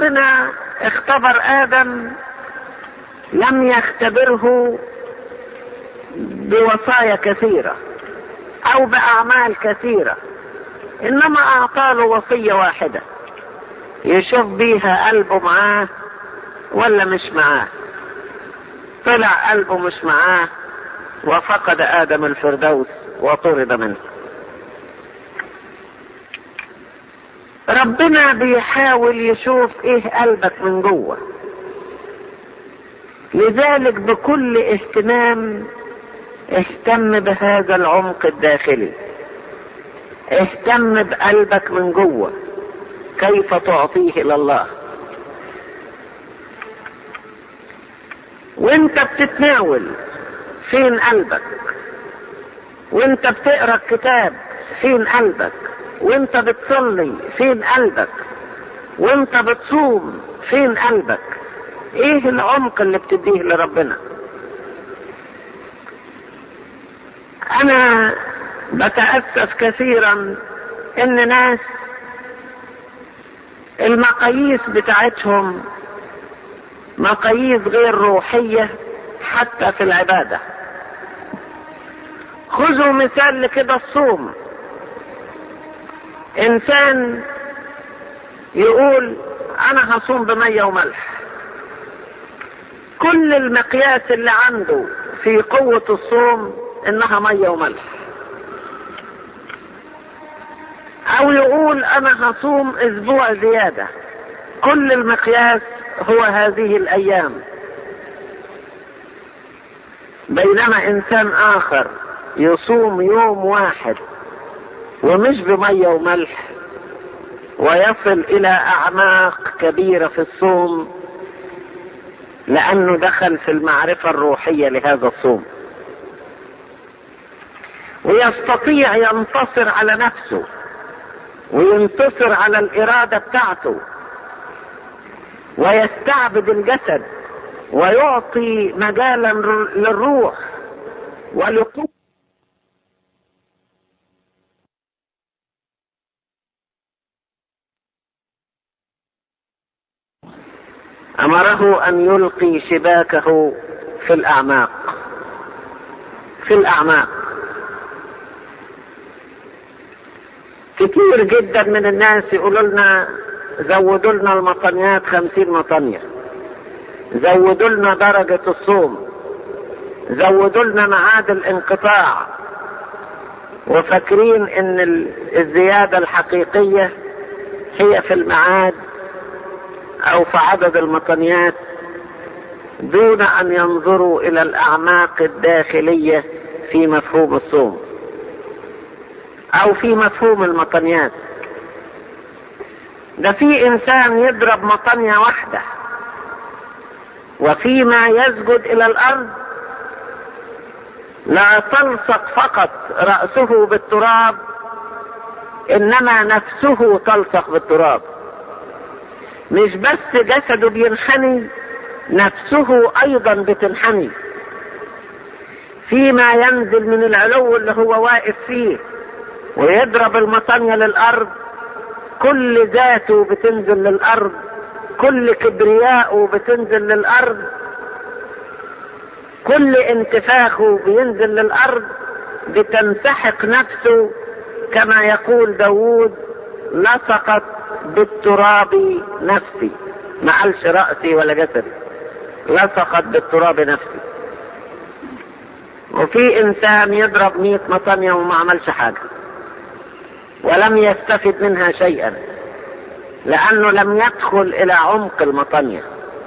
ربنا اختبر ادم لم يختبره بوصايا كثيرة او باعمال كثيرة انما اعطاله وصية واحدة يشوف بيها قلبه معاه ولا مش معاه طلع قلبه مش معاه وفقد ادم الفردوس وطرد منه ربنا بيحاول يشوف ايه قلبك من جوه لذلك بكل اهتمام اهتم بهذا العمق الداخلي اهتم بقلبك من جوه كيف تعطيه لله وانت بتتناول فين قلبك وانت بتقرا الكتاب فين قلبك وانت بتصلي فين قلبك وانت بتصوم فين قلبك ايه العمق اللي بتديه لربنا انا بتأسف كثيرا ان ناس المقاييس بتاعتهم مقاييس غير روحية حتى في العبادة خذوا مثال لكده الصوم انسان يقول انا هصوم بمية وملح كل المقياس اللي عنده في قوة الصوم انها مية وملح او يقول انا هصوم اسبوع زيادة كل المقياس هو هذه الايام بينما انسان اخر يصوم يوم واحد ومش بمية وملح ويصل الى اعماق كبيرة في الصوم لانه دخل في المعرفة الروحية لهذا الصوم ويستطيع ينتصر على نفسه وينتصر على الإرادة بتاعته ويستعبد الجسد ويعطي مجالا للروح ولقوة أمره أن يلقي شباكه في الأعماق في الأعماق كتير جدا من الناس يقولوا لنا زودوا لنا المطنيات خمسين مطنية زودوا لنا درجة الصوم زودوا لنا ميعاد الانقطاع وفاكرين ان الزيادة الحقيقية هي في الميعاد او في عدد المطنيات دون ان ينظروا الى الاعماق الداخلية في مفهوم الصوم او في مفهوم المطنيات ده في انسان يضرب مطنية واحدة وفيما يسجد الى الارض لا تلصق فقط رأسه بالتراب انما نفسه تلصق بالتراب مش بس جسده بينحني نفسه ايضا بتنحني فيما ينزل من العلو اللي هو واقف فيه ويضرب المطنية للأرض كل ذاته بتنزل للأرض كل كبرياءه بتنزل للأرض كل انتفاخه بينزل للأرض بتنسحق نفسه كما يقول داوود لصقت بالتراب نفسي ما قالش رأسي ولا جسدي لصقت بالتراب نفسي وفي انسان يضرب مية مطنية وما عملش حاجة ولم يستفد منها شيئا لانه لم يدخل الى عمق المطنية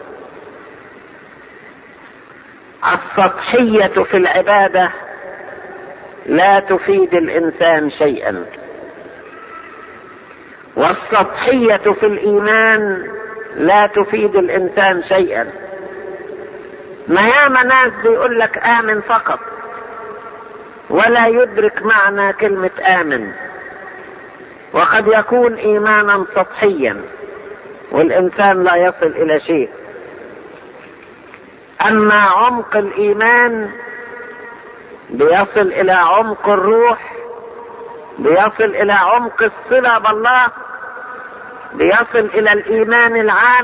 السطحية في العبادة لا تفيد الانسان شيئا والسطحية في الايمان لا تفيد الانسان شيئا ما ياما ناس بيقول لك امن فقط ولا يدرك معنى كلمة امن وقد يكون ايمانا سطحيا والانسان لا يصل الى شيء اما عمق الايمان بيصل الى عمق الروح بيصل الى عمق الصلة بالله بيصل الى الايمان العام